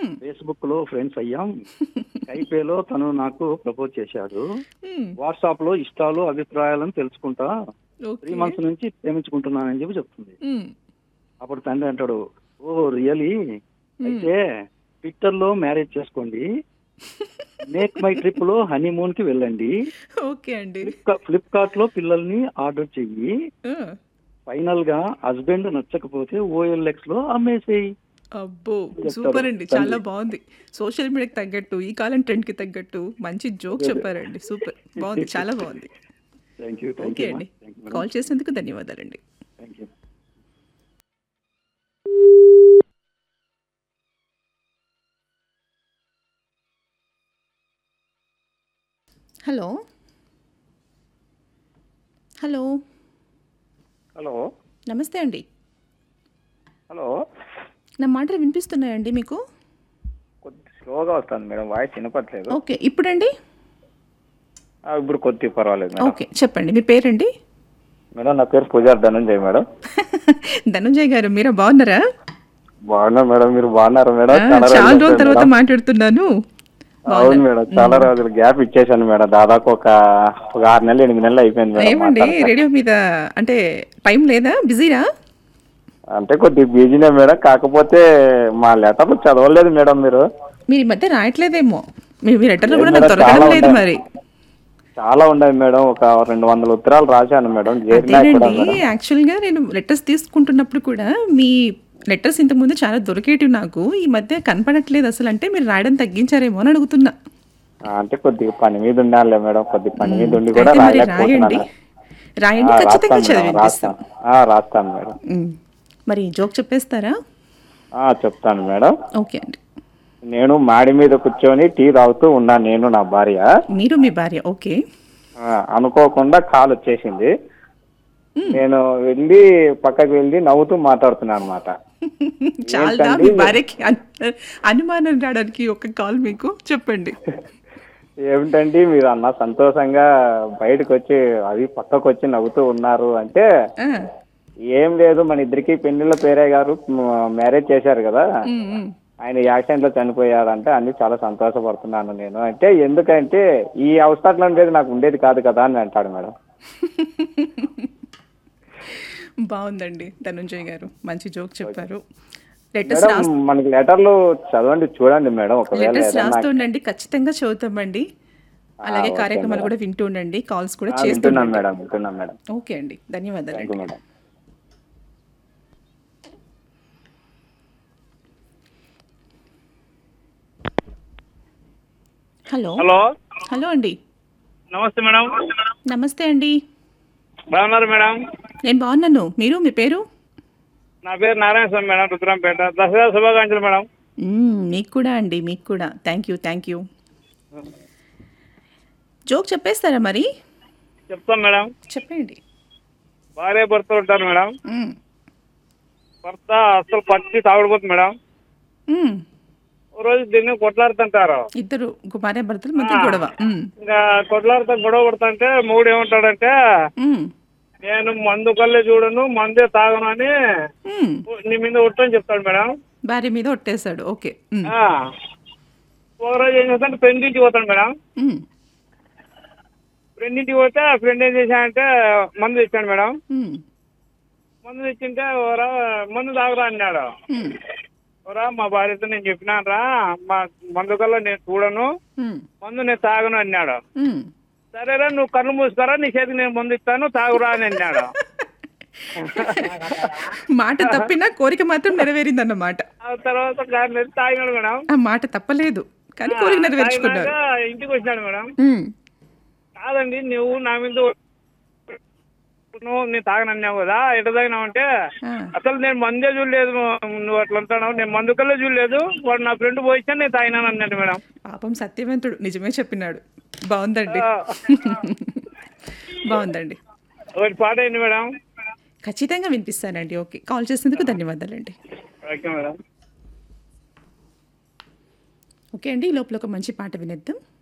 మ్మ్. Facebook లో friends అయ్యాం కైపేలో తను నాకు ప్రపోజ్ చేశాడు మ్మ్. వాట్సాప్ లో ఇష్టాలు అభిప్రాయాలను తెలుసుకుంటా త్రీ ఓకే మంత్స్ నుంచి ప్రేమించుకుంటున్నానని చెప్పి చెప్తుంది మ్మ్. అప్పుడు తండ్రి అంటాడు ఓ రియలీ అయితే ట్విట్టర్ లో మ్యారేజ్ చేసుకోండి మేక్ మై ట్రిప్ లో హనీమూన్ కి వెళ్ళండి ఓకే అండి ఫ్లిప్కార్ట్ లో పిల్లల్ని ఆర్డర్ చెయ్యి ఆ. ఫైనల్ గా హస్బెండ్ నచ్చకపోతే ఓఎల్ఎక్స్ లో అమ్మేసేయి అబ్బో చెప్తారు. సూపర్ అండి చాలా తండ్రి. బాగుంది సోషల్ మీడియాకి తగ్గట్టు ఈ కాలం ట్రెండ్కి తగ్గట్టు మంచి జోక్ చెప్పారండి సూపర్ బాగుంది చాలా బాగుంది thank you thank okay you అండి థ్యాంక్ యూ కాల్ చేసినందుకు ధన్యవాదాలండి thank you hello hello hello నమస్తే అండి హలో నా మాటలు వినిపిస్తున్నాయండి మీకు కొద్ది స్లోగా వస్తుంది మేడం వాయిస్ వినపట్లేదు ఓకే ఇప్పుడండి ఆ, ఇప్పుడు కొద్ది పర్వాలేదు మేడం ఓకే చెప్పండి మీ పేరండి మేడం నా పేరు పూజార్ ధనంజయ్ మేడం ధనుంజయ్ గారు మీరా బాగున్నారా బాగున్నా మేడం మీరు బాగున్నారు మేడం ఆ, చాలా చాలా రోజులు రోజుల తర్వాత మేడం. మాట్లాడుతున్నాను అవును మేడం చాలా రోజులు గ్యాప్ ఇచ్చేసాను మేడం దాదాపు ఒక ఒక ఆరు నెలలు ఎనిమిది నెలలు అయిపోయింది మేడం ఏమండి మాట్లాడక. రేడియో మీద అంటే టైం లేదా బిజీనా అంటే కొద్ది బిజీనే మేడం కాకపోతే మా లెటర్లు చదవలేదు మేడం మీరు మీరు ఈ మధ్య రాయట్లేదేమో మీ మీ లెటర్లు కూడా లేదు నాకు మేడం, దొరకడం చాలా లేదు ఉంటాయి. మరి చాలా ఉన్నాయి మేడం ఒక రెండు వందల ఉత్తరాలు రాశాను మేడం చేరినా కూడా అదేనండి మేడం యాక్చువల్గా నేను లెటర్స్ తీసుకుంటున్నప్పుడు కూడా మీ లెటర్స్ ఇంతకుముందు చాలా దొరికేటివి నాకు ఈ మధ్య కనపడట్లేదు అసలు అంటే మీరు రాయడం తగ్గించారేమో అని అడుగుతున్నా ఆ, అంటే కొద్దిగా పని మీద ఉండాలి మేడం కొద్ది పని మీద ఉండి కూడా అయితే మరి రాయండి రాయలేకపోతున్నాను రాయండి ఆ, ఖచ్చితంగా రాస్తాను మేడం, చదివిపిస్తాం రాస్తాను ఆ, రాస్తాను మేడం ఉమ్. మరి జోక్ చెప్పేస్తారా ఆ, చెప్తాను మేడం ఓకే అండి నేను మాడి మీద కూర్చొని టీ తాగుతూ ఉన్నాను నేను నా భార్య మీరు మీ భార్య ఓకే ఆ, అనుకోకుండా కాల్ వచ్చేసింది నేను వెళ్ళి పక్కకి వెళ్ళి నవ్వుతూ మాట్లాడుతున్నాను అనమాట చాలా మీ భార్యకి అను- అనుమానం రావడానికి ఒక కాల్ మీకు చెప్పండి ఏమిటండి మీరు అన్న సంతోషంగా బయటకు వచ్చి అవి పక్కకు వచ్చి నవ్వుతూ ఉన్నారు అంటే ఆ, ఏం లేదు మన ఇద్దరికి పెళ్లిళ్ళ పేరే గారు మ్యారేజ్ చేశారు కదా ఉమ్, ఉమ్. ఆయన యాక్సిడెంట్ లో చనిపోయాడంటే అన్ని చాలా సంతోషపడుతున్నాను నేను అంటే ఎందుకంటే ఈ అవస్థలో ఉండేది నాకు ఉండేది కాదు కదా అని అంటాడు మేడం బాగుందండి ధనుంజయ్ గారు మంచి జోక్ చెప్పారు లెటర్స్ మేడం మనకి లెటర్లు చదవండి చూడండి మేడం ఒకవేళ లెటర్స్ ఏదైనా రాస్తూ ఉండండి ఖచ్చితంగా చదువుతామండి అలాగే ఓకే కార్యక్రమాలు మేడం. కూడా వింటూ ఉండండి కాల్స్ కూడా ఆ, చేస్తూ వింటున్నాం ఉండండి మేడం వింటున్నాం మేడం ఓకే అండి ధన్యవాదాలు thank you madam hello hello hello అండి నమస్తే మేడం నమస్తే అండి బాగున్నారు మేడం నేను బాగున్నాను మీరు మీ పేరు నా పేరు నారాయణ స్వామి మేడం రుద్రంపేట దసరా శుభాకాంక్షలు మేడం మ్మ్, మీకు కూడా అండి మీకు కూడా thank you thank you joke చెప్పేస్తారా మరి చెప్తాం మేడం చెప్పండి భార్య భర్త ఉంటారు మేడం మ్మ్, భర్త అసలు పచ్చి తాగుడుపోతుంది మేడం మ్మ్. ఓ రోజు దీన్ని కొట్లాడుతుంటారు ఇద్దరు భార్య భర్తలు మధ్య గొడవ మ్మ్, ఇంకా కొట్లాడుతా గొడవ పడుతుంటే మూడు ఏమంటాడంటే మ్మ్, నేను మందు కల్లే చూడను మందే తాగను అని మ్మ్. నీ మీద ఉట్టని చెప్తాడు మేడం భార్య మీద ఒట్టేశాడు ఓకే మ్మ్, ఆ. ఒక రోజు ఏం చేస్తాడు ఫ్రెండ్ ఇంటికి పోతాడు మేడం మ్మ్, ఫ్రెండ్ ఇంటికి పోతే ఫ్రెండ్ ఏం చేశాడంటే మందు తెచ్చాడు మేడం మ్మ్, మందు తెచ్చింటే ఓరా మందు తాగురా అన్నాడు మ్మ్, ఓరా మా భార్యతో నేను చెప్పినాను రా మా మందు కల్లా నేను చూడను మ్మ్, మందు నేను తాగను అన్నాడు మ్మ్. సరేరా నువ్వు కళ్ళు మూసుకోరా నీ చేతికి నేను మందు ఇస్తాను తాగురా అని అన్నాడు మాట తప్పినా కోరిక మాత్రం నెరవేరిందన్నమాట ఆ తర్వాత కారు తాగినాడు మేడం ఆ మాట తప్పలేదు కానీ కోరిక నెరవేర్చుకున్నారు తాగినాక ఇంటికి వచ్చినాడు మేడం మ్మ్, కాదండి నువ్వు నా మీద నువ్వు నేను తాగనన్నావు కదా ఎట తాగినావు అంటే ఆ. అసలు నేను మందే చూడలేదు నువ్వు అట్లా అంటున్నావు నేను మందు కల్లా చూడలేదు వాడు నా ఫ్రెండ్ పోయిచ్చా నేను తాగినాను అన్నాడు మేడం పాపం సత్యవంతుడు నిజమే చెప్పినాడు బాగుందండి ఆ. బాగుందండి ఒకటి పాట అయింది మేడం ఖచ్చితంగా వినిపిస్తానండి ఓకే కాల్ చేసినందుకు ధన్యవాదాలండి ఓకే మేడం ఓకే అండి ఈ లోపల ఒక మంచి పాట వినేద్దాం